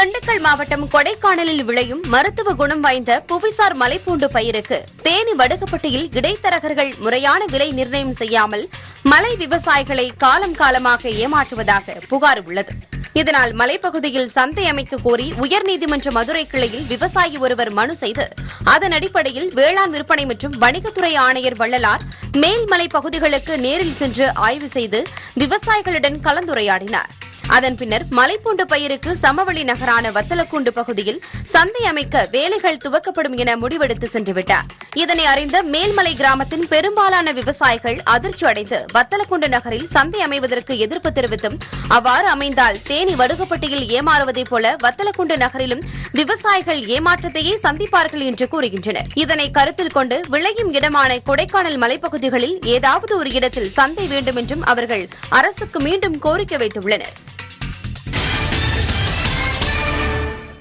திண்டுக்கல் மாவட்டம் கொடைக்கானலில் விளையும் மருத்துவ குணம் வாய்ந்த புவிசார் மலைப்பூண்டு பயிருக்கு தேனி வடுகப்பட்டியில் இடைத்தரகர்கள் முறையான விலை நிர்ணயம் செய்யாமல் மலை விவசாயிகளை காலம் காலமாக ஏமாற்றுவதாக புகார் உள்ளது இதனால் மலைப்பகுதியில் சந்தை அமைக்க கோரி உயர்நீதிமன்ற மதுரை கிளையில் விவசாயி ஒருவர் மனு செய்து அதன் அடிப்படையில் வேளாண் விற்பனை மற்றும் வணிகத்துறை ஆணையர் வள்ளலார் மேல்மலை பகுதிகளுக்கு நேரில் சென்று ஆய்வு செய்து விவசாயிகளுடன் கலந்துரையாடினார் அதன் பின்னர் மலைப்பூண்டு பயிருக்கு சமவெளி நகரான வத்தலக்குண்டு பகுதியில் சந்தை அமைக்க வேலைகள் துவக்கப்படும் என முடிவெடுத்து சென்றுவிட்டார் இதனை அறிந்த மேல்மலை கிராமத்தின் பெரும்பாலான விவசாயிகள் அதிர்ச்சி அடைந்து வத்தலக்குண்டு நகரில் சந்தை அமைவதற்கு எதிர்ப்பு தெரிவித்தும் அவ்வாறு அமைந்தால் தேனி வடுகப்பட்டியில் ஏமாறுவதைப் போல வத்தலக்குண்டு நகரிலும் விவசாயிகள் ஏமாற்றத்தையே சந்திப்பார்கள் என்று கூறுகின்றனர் இதனை கருத்தில் கொண்டு விளையும் இடமான கொடைக்கானல் மலைப்பகுதிகளில் ஏதாவது ஒரு இடத்தில் சந்தை வேண்டும் என்றும் அவர்கள் அரசுக்கு மீண்டும் கோரிக்கை வைத்துள்ளனர்